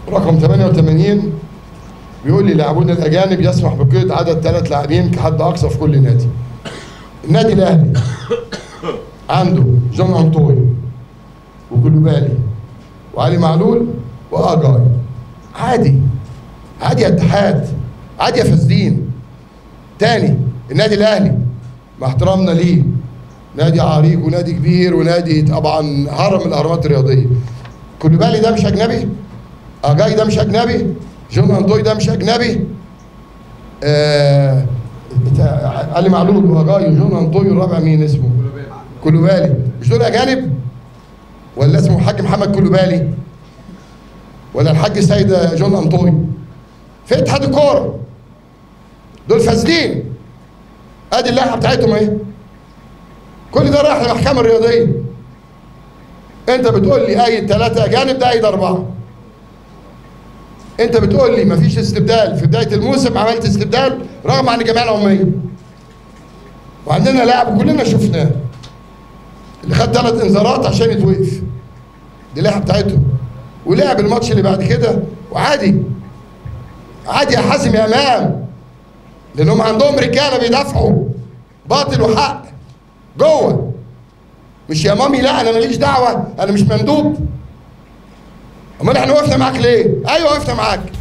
رقم 88 بيقول لي لاعبون الاجانب يسمح بقيد عدد ثلاث لاعبين كحد اقصى في كل نادي. النادي الاهلي عنده جون انطوي وكلوبالي وعلي معلول واجاي عادي عادي يا اتحاد عادي يا فاسدين تاني النادي الاهلي مع احترامنا ليه نادي عريق ونادي كبير ونادي طبعا هرم من الاهرامات الرياضيه كلوبالي ده مش اجنبي اجاي ده مش اجنبي جون انطوي ده مش اجنبي آه بتاع علي معلول واجاي وجون انطوي الرابع مين اسمه كلوبالي مش دول اجانب ولا اسمه الحاج محمد كلوبالي ولا الحاج سيد جون انطوي في اتحاد الكوره دول فاسدين ادي اللائحه بتاعتهم اهي كل ده رايح للمحكمه الرياضيه انت بتقول لي اي ثلاثه اجانب ده اي اربعه انت بتقول لي مفيش استبدال في بدايه الموسم عملت استبدال رغم عن الجمعيه العموميه وعندنا لاعب كلنا شفناه اللي خد ثلاث انذارات عشان يتوقف دي اللائحه بتاعتهم ولعب الماتش اللي بعد كده وعادي عادي يا حازم يا امام لانهم عندهم رجاله بيدافعوا باطل وحق جوه مش يا مامي لا انا ماليش دعوه انا مش مندوب امال احنا وقفنا معاك ليه؟ ايوه وقفنا معاك